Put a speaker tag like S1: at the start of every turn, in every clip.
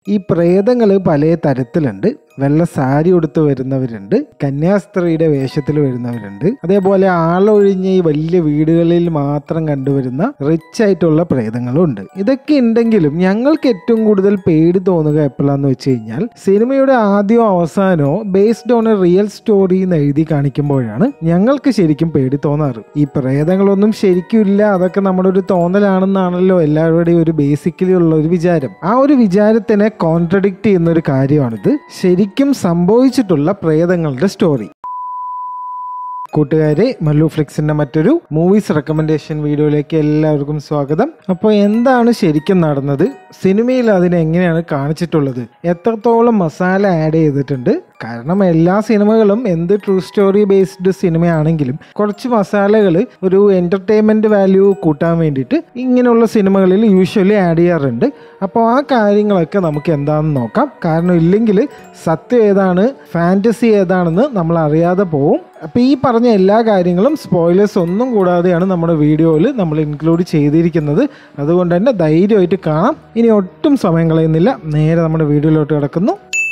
S1: ഈ പ്രേതങ്ങൾ പല തരത്തിലുണ്ട് വെള്ള സാരി ഉടുത്ത് വരുന്നവരുണ്ട് കന്യാസ്ത്രീയുടെ വേഷത്തിൽ വരുന്നവരുണ്ട് അതേപോലെ ആളൊഴിഞ്ഞ ഈ വലിയ വീടുകളിൽ മാത്രം കണ്ടുവരുന്ന റിച്ച് ആയിട്ടുള്ള പ്രേതങ്ങളും ഉണ്ട് ഇതൊക്കെ ഉണ്ടെങ്കിലും ഞങ്ങൾക്ക് ഏറ്റവും കൂടുതൽ പേടി തോന്നുക എപ്പോഴാന്ന് വെച്ച് കഴിഞ്ഞാൽ സിനിമയുടെ ആദ്യമോ അവസാനമോ based on a real story എന്ന് എഴുതി കാണിക്കുമ്പോഴാണ് ഞങ്ങൾക്ക് ശരിക്കും പേടി തോന്നാറ് ഈ പ്രേതങ്ങളൊന്നും ശരിക്കും ഇല്ല അതൊക്കെ നമ്മുടെ ഒരു തോന്നലാണെന്നാണല്ലോ എല്ലാവരുടെയും ഒരു ബേസിക്കലി ഉള്ള ഒരു വിചാരം ആ ഒരു വിചാരത്തിനെ കോൺട്രഡിക്റ്റ് ചെയ്യുന്ന ഒരു കാര്യമാണിത് ശരിക്കും സംഭവിച്ചിട്ടുള്ള പ്രേതങ്ങളുടെ സ്റ്റോറി കൂട്ടുകാരെ മല്ലു ഫ്ലിക്സിന്റെ മറ്റൊരു മൂവീസ് റെക്കമെൻഡേഷൻ വീഡിയോയിലേക്ക് എല്ലാവർക്കും സ്വാഗതം അപ്പോൾ എന്താണ് ശരിക്കും നടന്നത് സിനിമയിൽ അതിനെ എങ്ങനെയാണ് കാണിച്ചിട്ടുള്ളത് എത്രത്തോളം മസാല ആഡ് ചെയ്തിട്ടുണ്ട് കാരണം എല്ലാ സിനിമകളും എന്ത് ട്രൂ സ്റ്റോറി ബേസ്ഡ് സിനിമയാണെങ്കിലും കുറച്ച് മസാലകൾ ഒരു എൻ്റർടൈൻമെൻറ്റ് വാല്യൂ കൂട്ടാൻ വേണ്ടിയിട്ട് ഇങ്ങനെയുള്ള സിനിമകളിൽ യൂഷ്വലി ആഡ് ചെയ്യാറുണ്ട് അപ്പോൾ ആ കാര്യങ്ങളൊക്കെ നമുക്ക് എന്താണെന്ന് നോക്കാം കാരണം ഇല്ലെങ്കിൽ സത്യം ഏതാണ് ഫാൻറ്റസി ഏതാണെന്ന് നമ്മൾ അറിയാതെ പോവും അപ്പോൾ ഈ പറഞ്ഞ എല്ലാ കാര്യങ്ങളും സ്പോയിലേഴ്സ് ഒന്നും കൂടാതെയാണ് നമ്മുടെ വീഡിയോയിൽ നമ്മൾ ഇൻക്ലൂഡ് ചെയ്തിരിക്കുന്നത് അതുകൊണ്ട് തന്നെ ധൈര്യമായിട്ട് കാണാം ഇനി ഒട്ടും സമയം കളയുന്നില്ല നേരെ നമ്മുടെ വീഡിയോയിലോട്ട് കിടക്കുന്നു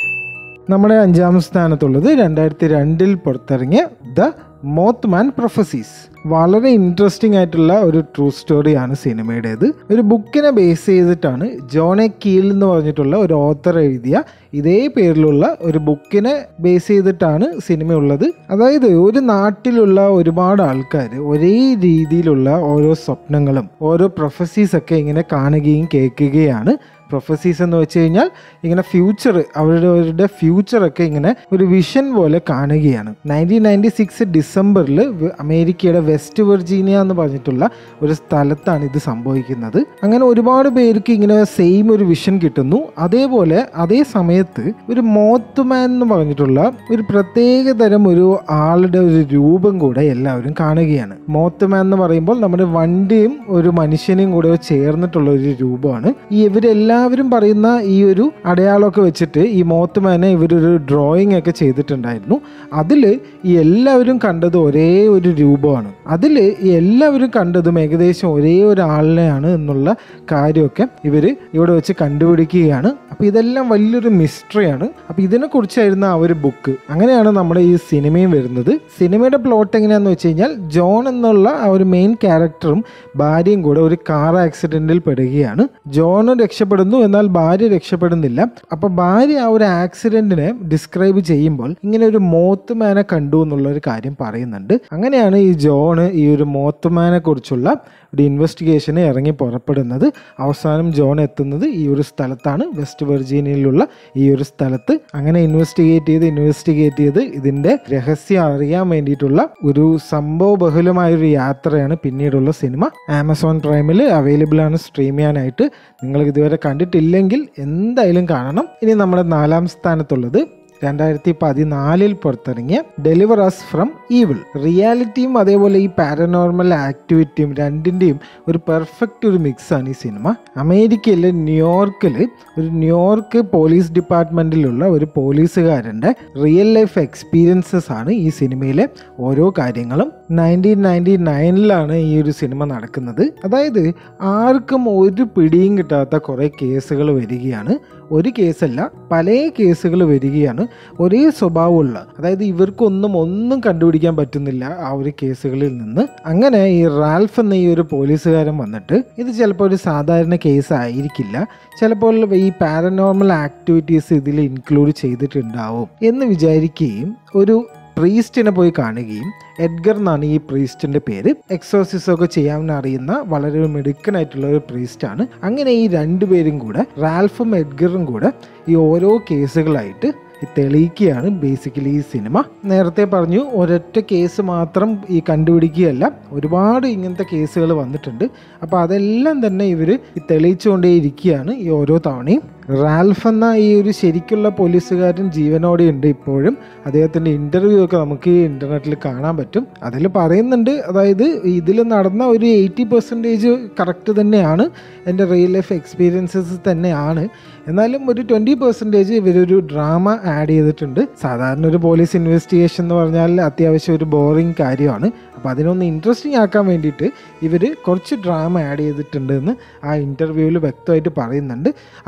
S1: നമ്മുടെ അഞ്ചാം സ്ഥാനത്തുള്ളത് രണ്ടായിരത്തി രണ്ടിൽ പുറത്തിറങ്ങിയ ദ മോത്ത് മാൻ പ്രൊഫസീസ് വളരെ ഇൻട്രസ്റ്റിംഗ് ആയിട്ടുള്ള ഒരു ട്രൂ സ്റ്റോറിയാണ് സിനിമയുടേത് ഒരു ബുക്കിനെ ബേസ് ചെയ്തിട്ടാണ് ജോൺ എ കീൽ എന്ന് പറഞ്ഞിട്ടുള്ള ഒരു ഓത്തർ എഴുതിയ ഇതേ പേരിലുള്ള ഒരു ബുക്കിനെ ബേസ് ചെയ്തിട്ടാണ് സിനിമ ഉള്ളത് അതായത് ഒരു നാട്ടിലുള്ള ഒരുപാട് ആൾക്കാർ ഒരേ രീതിയിലുള്ള ഓരോ സ്വപ്നങ്ങളും ഓരോ പ്രൊഫസീസ് ഒക്കെ ഇങ്ങനെ കാണുകയും കേൾക്കുകയാണ് പ്രൊഫസീസ് എന്ന് വെച്ച് കഴിഞ്ഞാൽ ഇങ്ങനെ ഫ്യൂച്ചർ അവരുടെ അവരുടെ ഫ്യൂച്ചറൊക്കെ ഇങ്ങനെ ഒരു വിഷൻ പോലെ കാണുകയാണ് നയൻറ്റീൻ നയൻറ്റി സിക്സ് ഡിസംബറിൽ അമേരിക്കയുടെ വെസ്റ്റ് വെർജീനിയ എന്ന് പറഞ്ഞിട്ടുള്ള ഒരു സ്ഥലത്താണ് ഇത് സംഭവിക്കുന്നത് അങ്ങനെ ഒരുപാട് പേർക്ക് ഇങ്ങനെ സെയിം ഒരു വിഷൻ കിട്ടുന്നു അതേപോലെ അതേ സമയത്ത് ഒരു മോത്തുമാൻ എന്ന് പറഞ്ഞിട്ടുള്ള ഒരു പ്രത്യേക തരം ഒരു ആളുടെ ഒരു രൂപം കൂടെ എല്ലാവരും കാണുകയാണ് മോത്തുമാൻ എന്ന് പറയുമ്പോൾ നമ്മുടെ വണ്ടിയും ഒരു മനുഷ്യനെയും കൂടെ ചേർന്നിട്ടുള്ള ഒരു രൂപമാണ് ഈ ഇവരെല്ലാവരും പറയുന്ന ഈ ഒരു അടയാളമൊക്കെ വെച്ചിട്ട് ഈ മോത്തുമാനെ ഇവരൊരു ഡ്രോയിങ് ഒക്കെ ചെയ്തിട്ടുണ്ടായിരുന്നു അതിൽ ഈ എല്ലാവരും കണ്ടത് ഒരേ ഒരു രൂപമാണ് അതിൽ ഈ എല്ലാവരും കണ്ടതും ഏകദേശം ഒരേ ഒരാളിനെയാണ് എന്നുള്ള കാര്യമൊക്കെ ഇവർ ഇവിടെ വെച്ച് കണ്ടുപിടിക്കുകയാണ് അപ്പോൾ ഇതെല്ലാം വലിയൊരു മിസ്റ്ററിയാണ് അപ്പോൾ ഇതിനെക്കുറിച്ചായിരുന്നു ആ ഒരു ബുക്ക് അങ്ങനെയാണ് നമ്മുടെ ഈ സിനിമയും വരുന്നത് സിനിമയുടെ പ്ലോട്ട് എങ്ങനെയാണെന്ന് വെച്ച് കഴിഞ്ഞാൽ ജോൺ എന്നുള്ള ആ ഒരു മെയിൻ ക്യാരക്ടറും ഭാര്യയും കൂടെ ഒരു കാർ ആക്സിഡന്റിൽ പെടുകയാണ് ജോൺ രക്ഷപ്പെടുന്നു എന്നാൽ ഭാര്യ രക്ഷപ്പെടുന്നില്ല അപ്പോൾ ഭാര്യ ആ ഒരു ആക്സിഡന്റിനെ ഡിസ്ക്രൈബ് ചെയ്യുമ്പോൾ ഇങ്ങനെ ഒരു മോത്തുമാനെ കണ്ടു എന്നുള്ള ഒരു കാര്യം പറയുന്നുണ്ട് അങ്ങനെയാണ് ഈ ജോണ് ഈ ഒരു മോത്തുമാനെ കുറിച്ചുള്ള ഒരു ഇൻവെസ്റ്റിഗേഷന് ഇറങ്ങി പുറപ്പെടുന്നത് അവസാനം ജോൺ എത്തുന്നത് ഈ ഒരു സ്ഥലത്താണ് വെസ്റ്റ് വെർജീനിയയിലുള്ള ഈ ഒരു സ്ഥലത്ത് അങ്ങനെ ഇൻവെസ്റ്റിഗേറ്റ് ചെയ്ത് ഇൻവെസ്റ്റിഗേറ്റ് ചെയ്ത് ഇതിന്റെ രഹസ്യം അറിയാൻ വേണ്ടിയിട്ടുള്ള ഒരു സംഭവ ബഹുലമായ ഒരു യാത്രയാണ് പിന്നീടുള്ള സിനിമ ആമസോൺ പ്രൈമിൽ അവൈലബിൾ ആണ് സ്ട്രീം ചെയ്യാനായിട്ട് നിങ്ങൾ ഇതുവരെ കണ്ടിട്ടില്ലെങ്കിൽ എന്തായാലും കാണണം ഇനി നമ്മുടെ നാലാം സ്ഥാനത്തുള്ളത് രണ്ടായിരത്തി പതിനാലിൽ പുറത്തിറങ്ങിയ ഡെലിവർ അസ് ഫ്രം ഈവിൾ റിയാലിറ്റിയും അതേപോലെ ഈ പാരനോർമൽ ആക്ടിവിറ്റിയും രണ്ടിൻ്റെയും ഒരു പെർഫെക്റ്റ് ഒരു മിക്സാണ് ഈ സിനിമ അമേരിക്കയിലെ ന്യൂയോർക്കിൽ ഒരു ന്യൂയോർക്ക് പോലീസ് ഡിപ്പാർട്ട്മെൻറ്റിലുള്ള ഒരു പോലീസുകാരൻ്റെ റിയൽ ലൈഫ് എക്സ്പീരിയൻസസ് ആണ് ഈ സിനിമയിലെ ഓരോ കാര്യങ്ങളും നയൻറ്റീൻ നയൻറ്റി നയനിലാണ് ഈ ഒരു സിനിമ നടക്കുന്നത് അതായത് ആർക്കും ഒരു പിടിയും കിട്ടാത്ത കുറേ കേസുകൾ വരികയാണ് ഒരു കേസല്ല പല കേസുകൾ വരികയാണ് ഒരേ സ്വഭാവമുള്ള അതായത് ഇവർക്കൊന്നും ഒന്നും കണ്ടുപിടിക്കാൻ പറ്റുന്നില്ല ആ ഒരു കേസുകളിൽ നിന്ന് അങ്ങനെ ഈ റാൽഫ് എന്ന ഈ ഒരു പോലീസുകാരൻ വന്നിട്ട് ഇത് ചിലപ്പോൾ ഒരു സാധാരണ കേസ് ആയിരിക്കില്ല ചിലപ്പോൾ ഈ പാരനോർമൽ ആക്ടിവിറ്റീസ് ഇതിൽ ഇൻക്ലൂഡ് ചെയ്തിട്ടുണ്ടാവും എന്ന് വിചാരിക്കുകയും ഒരു പ്രീസ്റ്റിനെ പോയി കാണുകയും എഡ്ഗർ എന്നാണ് ഈ പ്രീസ്റ്റിന്റെ പേര് എക്സോസിസ് ഒക്കെ ചെയ്യാൻ അറിയുന്ന വളരെ മിടുക്കനായിട്ടുള്ള ഒരു പ്രീസ്റ്റാണ് അങ്ങനെ ഈ രണ്ടുപേരും കൂടെ റാൽഫും എഡ്ഗറും കൂടെ ഈ ഓരോ കേസുകളായിട്ട് തെളിയിക്കുകയാണ് ബേസിക്കലി ഈ സിനിമ നേരത്തെ പറഞ്ഞു ഒരൊറ്റ കേസ് മാത്രം ഈ കണ്ടുപിടിക്കുകയല്ല ഒരുപാട് ഇങ്ങനത്തെ കേസുകൾ വന്നിട്ടുണ്ട് അപ്പോൾ അതെല്ലാം തന്നെ ഇവർ തെളിയിച്ചുകൊണ്ടേ ഇരിക്കുകയാണ് ഈ ഓരോ തവണയും റാൽഫ് എന്ന ഈ ഒരു ശരിക്കുള്ള പോലീസുകാരൻ ജീവനോടെ ഉണ്ട് ഇപ്പോഴും അദ്ദേഹത്തിൻ്റെ ഇൻ്റർവ്യൂ ഒക്കെ നമുക്ക് ഇൻ്റർനെറ്റിൽ കാണാൻ പറ്റും അതിൽ പറയുന്നുണ്ട് അതായത് ഇതിൽ നടന്ന ഒരു എയ്റ്റി പെർസെൻറ്റേജ് കറക്റ്റ് തന്നെയാണ് എൻ്റെ റിയൽ ലൈഫ് എക്സ്പീരിയൻസസ് തന്നെയാണ് എന്നാലും ഒരു ട്വൻറ്റി പെർസെൻറ്റേജ് ഇവരൊരു ഡ്രാമ ആഡ് ചെയ്തിട്ടുണ്ട് സാധാരണ ഒരു പോലീസ് ഇൻവെസ്റ്റിഗേഷൻ എന്ന് പറഞ്ഞാൽ അത്യാവശ്യം ഒരു ബോറിങ് കാര്യമാണ് അപ്പോൾ അതിനൊന്ന് ഇൻട്രസ്റ്റിംഗ് ആക്കാൻ വേണ്ടിയിട്ട് ഇവർ കുറച്ച് ഡ്രാമ ആഡ് ചെയ്തിട്ടുണ്ട് എന്ന് ആ ഇൻ്റർവ്യൂവിൽ വ്യക്തമായിട്ട് പറയുന്നുണ്ട് അതേപോലെ ഈ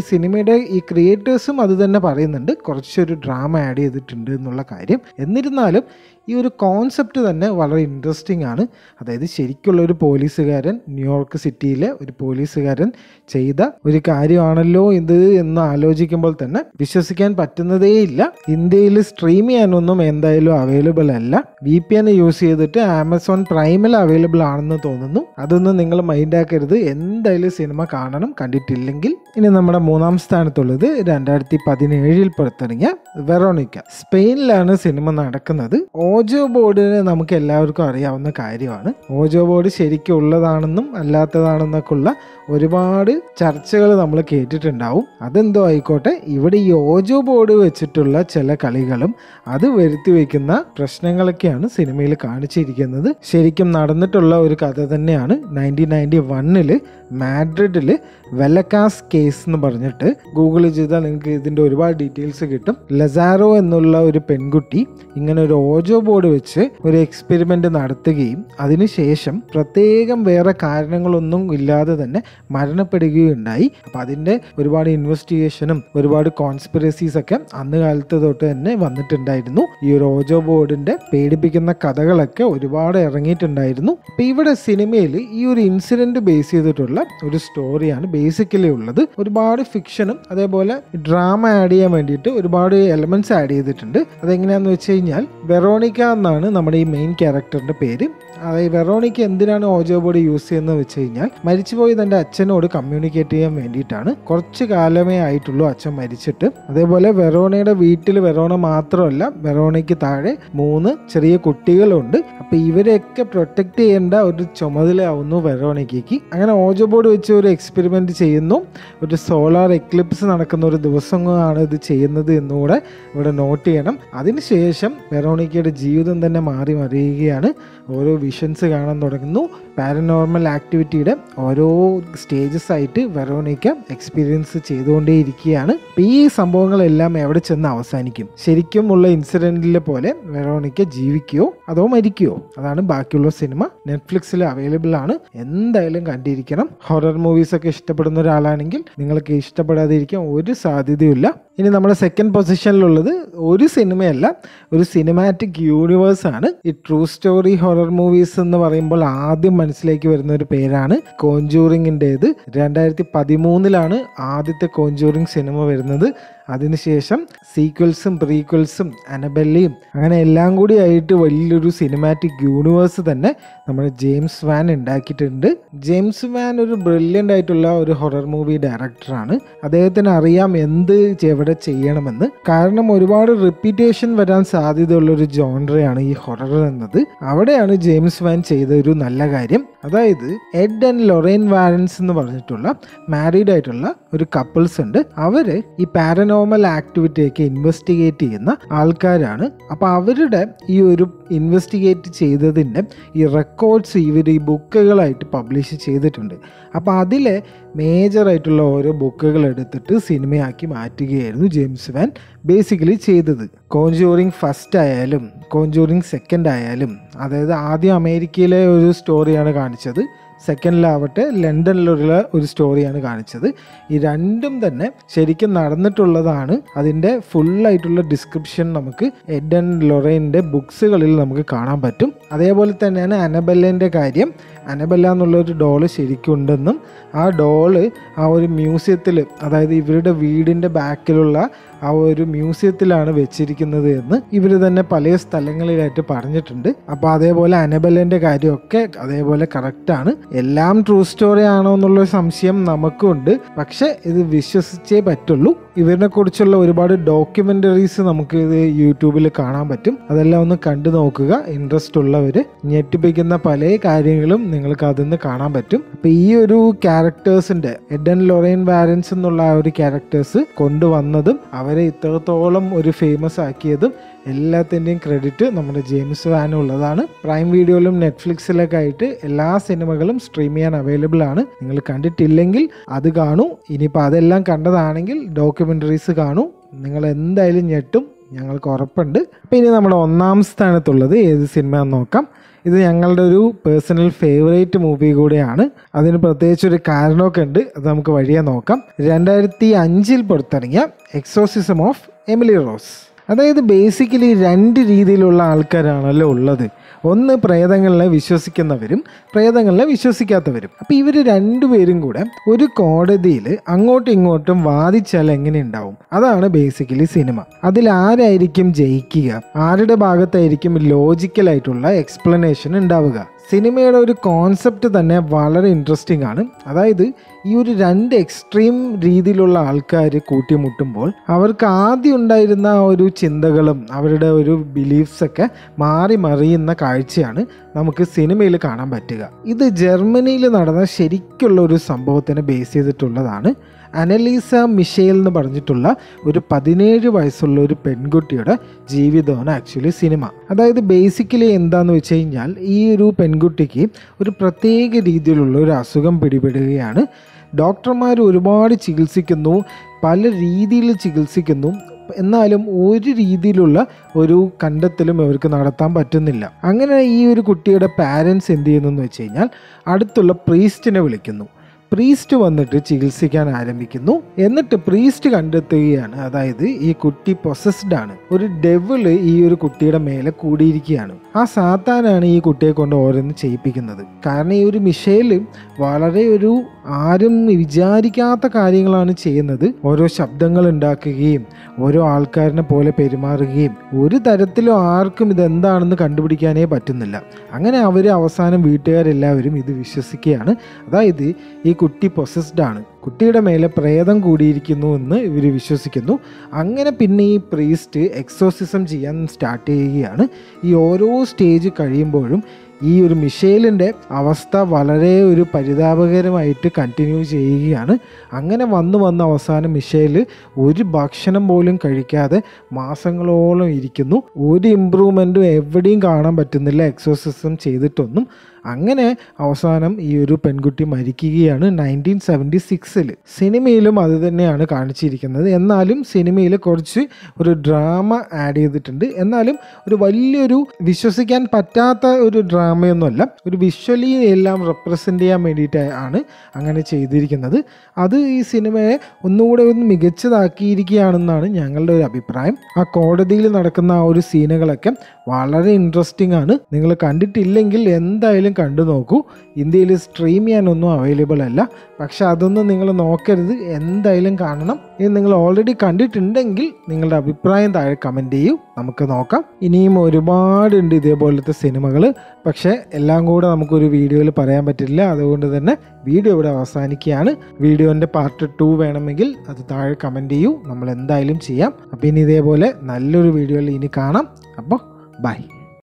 S1: സിനിമയുടെ ഈ ക്രിയേറ്റേഴ്സും അത് തന്നെ പറയുന്നുണ്ട് കുറച്ചൊരു ഡ്രാമ ആഡ് ചെയ്തിട്ടുണ്ട് എന്നുള്ള കാര്യം എന്നിരുന്നാലും ഈ ഒരു കോൺസെപ്റ്റ് തന്നെ വളരെ ഇൻട്രസ്റ്റിംഗ് ആണ് അതായത് ശരിക്കുള്ള ഒരു പോലീസുകാരൻ ന്യൂയോർക്ക് സിറ്റിയിലെ ഒരു പോലീസുകാരൻ ചെയ്ത ഒരു കാര്യമാണല്ലോ ഇത് എന്ന് ആലോചിക്കുമ്പോൾ തന്നെ വിശ്വസിക്കാൻ പറ്റുന്നതേയില്ല ഇന്ത്യയിൽ സ്ട്രീം ചെയ്യാനൊന്നും എന്തായാലും അവൈലബിൾ അല്ല വി പി എൻ യൂസ് ചെയ്തിട്ട് ആമസോൺ പ്രൈമിൽ അവൈലബിൾ ആണെന്ന് തോന്നുന്നു അതൊന്നും നിങ്ങൾ മൈൻഡ് ആക്കരുത് എന്തായാലും സിനിമ കാണണം കണ്ടിട്ടില്ലെങ്കിൽ ഇനി നമ്മുടെ മൂന്നാം സ്ഥാനത്തുള്ളത് രണ്ടായിരത്തി പതിനേഴിൽ പുറത്തിറങ്ങിയ വെറോണിക്ക സ്പെയിനിലാണ് സിനിമ നടക്കുന്നത് ഓജോ ബോർഡിന് നമുക്ക് എല്ലാവർക്കും അറിയാവുന്ന കാര്യമാണ് ഓജോ ബോർഡ് ശരിക്കും ഉള്ളതാണെന്നും അല്ലാത്തതാണെന്നൊക്കെ ഉള്ള ഒരുപാട് ചർച്ചകൾ നമ്മൾ കേട്ടിട്ടുണ്ടാവും അതെന്തോ ആയിക്കോട്ടെ ഇവിടെ ഈ ഓജോ ബോർഡ് വെച്ചിട്ടുള്ള ചില കളികളും അത് വരുത്തി വയ്ക്കുന്ന പ്രശ്നങ്ങളൊക്കെയാണ് സിനിമയിൽ കാണിച്ചിരിക്കുന്നത് ശരിക്കും നടന്നിട്ടുള്ള ഒരു കഥ തന്നെയാണ് നയൻറ്റീൻ നയൻറ്റി വണ്ണില് മാഡ്രിഡില് വെലക്കാസ് കേസ് എന്ന് പറഞ്ഞിട്ട് ഗൂഗിൾ ചെയ്താൽ നിങ്ങൾക്ക് ഇതിൻ്റെ ഒരുപാട് ഡീറ്റെയിൽസ് കിട്ടും ലസാറോ എന്നുള്ള ഒരു പെൺകുട്ടി ഇങ്ങനെ ഒരു ഓജോ ബോർഡ് വെച്ച് ഒരു എക്സ്പെരിമെൻ്റ് നടത്തുകയും അതിനുശേഷം പ്രത്യേകം വേറെ കാരണങ്ങളൊന്നും ഇല്ലാതെ തന്നെ മരണപ്പെടുകയുണ്ടായി അപ്പം അതിൻ്റെ ഒരുപാട് ഇൻവെസ്റ്റിഗേഷനും ഒരുപാട് കോൺസ്പിറസീസ് ഒക്കെ അന്ന് കാലത്ത് തൊട്ട് തന്നെ വന്നിട്ടുണ്ടായിരുന്നു ഈ ഒരു ഓജോ ബോർഡിൻ്റെ പേടിപ്പിക്കുന്ന കഥകളൊക്കെ ഒരുപാട് ഇറങ്ങിയിട്ടുണ്ടായിരുന്നു അപ്പം ഇവിടെ സിനിമയിൽ ഈ ഒരു ഇൻസിഡൻറ്റ് ബേസ് ചെയ്തിട്ടുള്ള ഒരു സ്റ്റോറിയാണ് ബേസിക്കലി ഉള്ളത് ഒരുപാട് ഫിക്ഷനും അതേപോലെ ഡ്രാമ ആഡ് ചെയ്യാൻ വേണ്ടിയിട്ട് ഒരുപാട് എലമെന്റ്സ് ആഡ് ചെയ്തിട്ടുണ്ട് അതെങ്ങനെയാന്ന് വെച്ച് കഴിഞ്ഞാൽ വെറോണിക്ക എന്നാണ് നമ്മുടെ ഈ മെയിൻ ക്യാരക്ടറിന്റെ പേര് അതായത് വെറോണിക്ക എന്തിനാണ് ഓജോ ബോർഡ് യൂസ് ചെയ്യുന്നത് വെച്ച് കഴിഞ്ഞാൽ മരിച്ചുപോയി തന്റെ അച്ഛനോട് കമ്മ്യൂണിക്കേറ്റ് ചെയ്യാൻ വേണ്ടിയിട്ടാണ് കുറച്ച് കാലമേ ആയിട്ടുള്ളൂ അച്ഛൻ മരിച്ചിട്ട് അതേപോലെ വെറോണയുടെ വീട്ടിൽ വെറോണ മാത്രമല്ല വെറോണയ്ക്ക് താഴെ മൂന്ന് ചെറിയ കുട്ടികളുണ്ട് അപ്പൊ ഇവരെയൊക്കെ പ്രൊട്ടക്ട് ചെയ്യേണ്ട ഒരു ചുമതലയാവുന്നു വെറോണിക്കയ്ക്ക് അങ്ങനെ ഓജോ ബോർഡ് വെച്ച് ഒരു എക്സ്പെരിമെന്റ് ചെയ്യുന്നു ഒരു സോളാർ എക്ലിപ്സ് നടക്കുന്ന ഒരു ദിവസമാണ് ഇത് ചെയ്യുന്നത് എന്നുകൂടെ ഇവിടെ നോട്ട് ചെയ്യണം അതിനുശേഷം വെറോണിക്കയുടെ ജീവിതം തന്നെ മാറി മറിയുകയാണ് ഓരോ വിഷൻസ് കാണാൻ തുടങ്ങുന്നു പാരനോർമൽ ആക്ടിവിറ്റിയുടെ ഓരോ സ്റ്റേജസ് ആയിട്ട് വെറോണിക്ക എക്സ്പീരിയൻസ് ചെയ്തുകൊണ്ടേയിരിക്കുകയാണ് അപ്പൊ ഈ സംഭവങ്ങളെല്ലാം എവിടെ ചെന്ന് അവസാനിക്കും ശരിക്കും ഉള്ള ഇൻസിഡന്റിലെ പോലെ വെറോണിക്ക ജീവിക്കുകയോ അതോ മരിക്കുകയോ അതാണ് ബാക്കിയുള്ള സിനിമ നെറ്റ്ഫ്ലിക്സിൽ അവൈലബിൾ ആണ് എന്തായാലും കണ്ടിരിക്കണം ഹൊറർ മൂവീസ് ഒക്കെ ഇഷ്ടപ്പെടുന്ന ഒരാളാണെങ്കിൽ നിങ്ങൾക്ക് ഇഷ്ടപ്പെടാതിരിക്കാൻ ഒരു സാധ്യതയുമില്ല ഇനി നമ്മുടെ സെക്കൻഡ് പൊസിഷനിലുള്ളത് ഒരു സിനിമയല്ല ഒരു സിനിമാറ്റിക് യൂണിവേഴ്സ് ആണ് ഈ ട്രൂ സ്റ്റോറി ഹൊറർ മൂവീസ് എന്ന് പറയുമ്പോൾ ആദ്യം മനസ്സിലേക്ക് വരുന്ന ഒരു പേരാണ് കോഞ്ചൂറിങ്ങിൻ്റെത് രണ്ടായിരത്തി പതിമൂന്നിലാണ് ആദ്യത്തെ കോഞ്ചൂറിങ് സിനിമ വരുന്നത് അതിനുശേഷം സീക്വൽസും പ്രീക്വൽസും അനബെല്ലയും അങ്ങനെ എല്ലാം കൂടി ആയിട്ട് വലിയൊരു സിനിമാറ്റിക് യൂണിവേഴ്സ് തന്നെ നമ്മുടെ ജെയിംസ് വാൻ ഉണ്ടാക്കിയിട്ടുണ്ട് ജെയിംസ് വാൻ ഒരു ബ്രില്യൻ്റ് ആയിട്ടുള്ള ഒരു ഹൊറർ മൂവി ഡയറക്ടറാണ് അദ്ദേഹത്തിന് അറിയാം എന്ത് എവിടെ ചെയ്യണമെന്ന് കാരണം ഒരുപാട് റിപ്പീറ്റേഷൻ വരാൻ സാധ്യതയുള്ള ഒരു ജോൺറയാണ് ഈ ഹൊറർ എന്നത് അവിടെയാണ് ജെയിംസ് വാൻ ചെയ്ത ഒരു നല്ല കാര്യം അതായത് എഡ് ആൻഡ് ലൊറൈൻ വാരൻസ് എന്ന് പറഞ്ഞിട്ടുള്ള മാരീഡ് ആയിട്ടുള്ള ഒരു കപ്പിൾസ് ഉണ്ട് അവര് ഈ പാരനോമൽ ആക്ടിവിറ്റിയൊക്കെ ഇൻവെസ്റ്റിഗേറ്റ് ചെയ്യുന്ന ആൾക്കാരാണ് അപ്പൊ അവരുടെ ഈ ഒരു ഇൻവെസ്റ്റിഗേറ്റ് ചെയ്തതിൻ്റെ ഈ റെക്കോർഡ്സ് ഇവർ ഈ ബുക്കുകളായിട്ട് പബ്ലിഷ് ചെയ്തിട്ടുണ്ട് അപ്പോൾ അതിലെ മേജറായിട്ടുള്ള ഓരോ ബുക്കുകൾ എടുത്തിട്ട് സിനിമയാക്കി മാറ്റുകയായിരുന്നു ജെയിംസ് വാൻ ബേസിക്കലി ചെയ്തത് കോഞ്ചൂറിങ് ഫസ്റ്റ് ആയാലും കോഞ്ചൂറിങ് സെക്കൻഡ് ആയാലും അതായത് ആദ്യം അമേരിക്കയിലെ ഒരു സ്റ്റോറിയാണ് കാണിച്ചത് സെക്കൻഡിലാവട്ടെ ലണ്ടനിലുള്ള ഒരു സ്റ്റോറിയാണ് കാണിച്ചത് ഈ രണ്ടും തന്നെ ശരിക്കും നടന്നിട്ടുള്ളതാണ് അതിൻ്റെ ഫുള്ളായിട്ടുള്ള ഡിസ്ക്രിപ്ഷൻ നമുക്ക് എഡ് ആൻഡ് ലൊറൈൻ്റെ ബുക്സുകളിൽ നമുക്ക് കാണാൻ പറ്റും അതേപോലെ തന്നെയാണ് അനബെല്ലേൻ്റെ കാര്യം അനബെല്ല എന്നുള്ളൊരു ഡോള് ശരിക്കും ഉണ്ടെന്നും ആ ഡോള് ആ ഒരു മ്യൂസിയത്തിൽ അതായത് ഇവരുടെ വീടിൻ്റെ ബാക്കിലുള്ള ആ ഒരു മ്യൂസിയത്തിലാണ് വെച്ചിരിക്കുന്നത് എന്ന് ഇവർ തന്നെ പല സ്ഥലങ്ങളിലായിട്ട് പറഞ്ഞിട്ടുണ്ട് അപ്പോൾ അതേപോലെ അനബെല്ലിൻ്റെ കാര്യമൊക്കെ അതേപോലെ കറക്റ്റാണ് എല്ലാം ട്രൂ സ്റ്റോറി ആണോ എന്നുള്ള സംശയം നമുക്കുണ്ട് പക്ഷെ ഇത് വിശ്വസിച്ചേ പറ്റുള്ളൂ ഇവരിനെ കുറിച്ചുള്ള ഒരുപാട് ഡോക്യുമെന്ററീസ് നമുക്ക് ഇത് യൂട്യൂബിൽ കാണാൻ പറ്റും അതെല്ലാം ഒന്ന് കണ്ടു നോക്കുക ഇൻട്രസ്റ്റ് ഉള്ളവർ ഞെട്ടിപ്പിക്കുന്ന പല കാര്യങ്ങളും നിങ്ങൾക്ക് അതിൽ നിന്ന് കാണാൻ പറ്റും അപ്പൊ ഈ ഒരു ക്യാരക്ടേഴ്സിന്റെ എഡൻ ലൊറൈൻ വാരൻസ് എന്നുള്ള ആ ഒരു ക്യാരക്ടേഴ്സ് കൊണ്ടുവന്നതും അവരെ ഇത്രത്തോളം ഒരു ഫേമസ് ആക്കിയതും എല്ലാത്തിൻ്റെയും ക്രെഡിറ്റ് നമ്മുടെ ജെയിംസ് വാനും ഉള്ളതാണ് പ്രൈം വീഡിയോയിലും നെറ്റ്ഫ്ലിക്സിലൊക്കെ ആയിട്ട് എല്ലാ സിനിമകളും സ്ട്രീം ചെയ്യാൻ അവൈലബിൾ ആണ് നിങ്ങൾ കണ്ടിട്ടില്ലെങ്കിൽ അത് കാണൂ ഇനിയിപ്പോൾ അതെല്ലാം കണ്ടതാണെങ്കിൽ ഡോക്യുമെൻ്ററീസ് കാണൂ നിങ്ങൾ എന്തായാലും ഞെട്ടും ഞങ്ങൾക്ക് ഉറപ്പുണ്ട് അപ്പോൾ ഇനി നമ്മുടെ ഒന്നാം സ്ഥാനത്തുള്ളത് ഏത് സിനിമ എന്ന് നോക്കാം ഇത് ഞങ്ങളുടെ ഒരു പേഴ്സണൽ ഫേവറേറ്റ് മൂവി കൂടെയാണ് അതിന് പ്രത്യേകിച്ച് ഒരു കാരണമൊക്കെ ഉണ്ട് അത് നമുക്ക് വഴിയെ നോക്കാം രണ്ടായിരത്തി അഞ്ചിൽ പുറത്തിറങ്ങിയ എക്സോസിസം ഓഫ് എമിലി റോസ് അതായത് ബേസിക്കലി രണ്ട് രീതിയിലുള്ള ആൾക്കാരാണല്ലോ ഉള്ളത് ഒന്ന് പ്രേതങ്ങളെ വിശ്വസിക്കുന്നവരും പ്രേതങ്ങളെ വിശ്വസിക്കാത്തവരും അപ്പോൾ ഇവർ രണ്ടുപേരും കൂടെ ഒരു കോടതിയിൽ അങ്ങോട്ടും ഇങ്ങോട്ടും വാദിച്ചാൽ എങ്ങനെ ഉണ്ടാവും അതാണ് ബേസിക്കലി സിനിമ അതിൽ ആരായിരിക്കും ജയിക്കുക ആരുടെ ഭാഗത്തായിരിക്കും ലോജിക്കലായിട്ടുള്ള എക്സ്പ്ലനേഷൻ ഉണ്ടാവുക സിനിമയുടെ ഒരു കോൺസെപ്റ്റ് തന്നെ വളരെ ഇൻട്രസ്റ്റിംഗ് ആണ് അതായത് ഈ ഒരു രണ്ട് എക്സ്ട്രീം രീതിയിലുള്ള ആൾക്കാർ കൂട്ടിമുട്ടുമ്പോൾ അവർക്ക് ആദ്യം ഉണ്ടായിരുന്ന ആ ഒരു ചിന്തകളും അവരുടെ ഒരു ബിലീഫ്സ് ഒക്കെ മാറി മറിയുന്ന കാഴ്ചയാണ് നമുക്ക് സിനിമയിൽ കാണാൻ പറ്റുക ഇത് ജർമ്മനിയിൽ നടന്ന ശരിക്കുള്ള ഒരു സംഭവത്തിനെ ബേസ് ചെയ്തിട്ടുള്ളതാണ് അനലീസ മിഷേൽ എന്ന് പറഞ്ഞിട്ടുള്ള ഒരു പതിനേഴ് വയസ്സുള്ള ഒരു പെൺകുട്ടിയുടെ ജീവിതമാണ് ആക്ച്വലി സിനിമ അതായത് ബേസിക്കലി എന്താന്ന് വെച്ച് കഴിഞ്ഞാൽ ഈ ഒരു പെൺകുട്ടിക്ക് ഒരു പ്രത്യേക രീതിയിലുള്ള ഒരു അസുഖം പിടിപെടുകയാണ് ഡോക്ടർമാർ ഒരുപാട് ചികിത്സിക്കുന്നു പല രീതിയിൽ ചികിത്സിക്കുന്നു എന്നാലും ഒരു രീതിയിലുള്ള ഒരു കണ്ടെത്തലും ഇവർക്ക് നടത്താൻ പറ്റുന്നില്ല അങ്ങനെ ഈ ഒരു കുട്ടിയുടെ പാരൻസ് എന്ത് ചെയ്യുന്നു എന്ന് വെച്ച് കഴിഞ്ഞാൽ അടുത്തുള്ള പ്രീസ്റ്റിനെ വിളിക്കുന്നു പ്രീസ്റ്റ് വന്നിട്ട് ചികിത്സിക്കാൻ ആരംഭിക്കുന്നു എന്നിട്ട് പ്രീസ്റ്റ് കണ്ടെത്തുകയാണ് അതായത് ഈ കുട്ടി പൊസസ്ഡ് ആണ് ഒരു ഡെവിള് ഈ ഒരു കുട്ടിയുടെ മേലെ കൂടിയിരിക്കുകയാണ് ആ സാത്താനാണ് ഈ കുട്ടിയെ കൊണ്ട് ഓരോന്ന് ചെയ്യിപ്പിക്കുന്നത് കാരണം ഈ ഒരു മിഷേല് വളരെ ഒരു ആരും വിചാരിക്കാത്ത കാര്യങ്ങളാണ് ചെയ്യുന്നത് ഓരോ ശബ്ദങ്ങൾ ഉണ്ടാക്കുകയും ഓരോ ആൾക്കാരിനെ പോലെ പെരുമാറുകയും ഒരു തരത്തിലും ആർക്കും ഇതെന്താണെന്ന് കണ്ടുപിടിക്കാനേ പറ്റുന്നില്ല അങ്ങനെ അവർ അവസാനം വീട്ടുകാരെല്ലാവരും ഇത് വിശ്വസിക്കുകയാണ് അതായത് ഈ കുട്ടി പൊസസ്ഡ് ആണ് കുട്ടിയുടെ മേലെ പ്രേതം കൂടിയിരിക്കുന്നു എന്ന് ഇവർ വിശ്വസിക്കുന്നു അങ്ങനെ പിന്നെ ഈ പ്രീസ്റ്റ് എക്സോസിസം ചെയ്യാൻ സ്റ്റാർട്ട് ചെയ്യുകയാണ് ഈ ഓരോ സ്റ്റേജ് കഴിയുമ്പോഴും ഈ ഒരു മിഷേലിൻ്റെ അവസ്ഥ വളരെ ഒരു പരിതാപകരമായിട്ട് കണ്ടിന്യൂ ചെയ്യുകയാണ് അങ്ങനെ വന്ന് വന്ന് അവസാനം മിഷേൽ ഒരു ഭക്ഷണം പോലും കഴിക്കാതെ മാസങ്ങളോളം ഇരിക്കുന്നു ഒരു ഇമ്പ്രൂവ്മെൻറ്റും എവിടെയും കാണാൻ പറ്റുന്നില്ല എക്സോസിസം ചെയ്തിട്ടൊന്നും അങ്ങനെ അവസാനം ഈ ഒരു പെൺകുട്ടി മരിക്കുകയാണ് നയൻറ്റീൻ സെവൻറ്റി സിക്സിൽ സിനിമയിലും അത് തന്നെയാണ് കാണിച്ചിരിക്കുന്നത് എന്നാലും സിനിമയിൽ കുറച്ച് ഒരു ഡ്രാമ ആഡ് ചെയ്തിട്ടുണ്ട് എന്നാലും ഒരു വലിയൊരു വിശ്വസിക്കാൻ പറ്റാത്ത ഒരു ഡ്രാമയൊന്നുമല്ല ഒരു വിഷ്വലി എല്ലാം റെപ്രസെൻ്റ് ചെയ്യാൻ വേണ്ടിയിട്ട് ആണ് അങ്ങനെ ചെയ്തിരിക്കുന്നത് അത് ഈ സിനിമയെ ഒന്നുകൂടെ ഒന്ന് മികച്ചതാക്കിയിരിക്കുകയാണെന്നാണ് ഞങ്ങളുടെ ഒരു അഭിപ്രായം ആ കോടതിയിൽ നടക്കുന്ന ആ ഒരു സീനുകളൊക്കെ വളരെ ഇൻട്രസ്റ്റിംഗ് ആണ് നിങ്ങൾ കണ്ടിട്ടില്ലെങ്കിൽ എന്തായാലും കണ്ടു നോക്കൂ ഇന്ത്യയിൽ സ്ട്രീം ചെയ്യാനൊന്നും അവൈലബിൾ അല്ല പക്ഷെ അതൊന്നും നിങ്ങൾ നോക്കരുത് എന്തായാലും കാണണം ഇത് നിങ്ങൾ ഓൾറെഡി കണ്ടിട്ടുണ്ടെങ്കിൽ നിങ്ങളുടെ അഭിപ്രായം താഴെ കമൻറ്റ് ചെയ്യൂ നമുക്ക് നോക്കാം ഇനിയും ഒരുപാടുണ്ട് ഇതേപോലത്തെ സിനിമകൾ പക്ഷേ എല്ലാം കൂടെ നമുക്കൊരു വീഡിയോയിൽ പറയാൻ പറ്റില്ല അതുകൊണ്ട് തന്നെ വീഡിയോ ഇവിടെ അവസാനിക്കുകയാണ് വീഡിയോൻ്റെ പാർട്ട് ടു വേണമെങ്കിൽ അത് താഴെ കമൻറ്റ് ചെയ്യൂ നമ്മൾ എന്തായാലും ചെയ്യാം അപ്പോൾ ഇനി ഇതേപോലെ നല്ലൊരു വീഡിയോയിൽ ഇനി കാണാം അപ്പോൾ ബൈ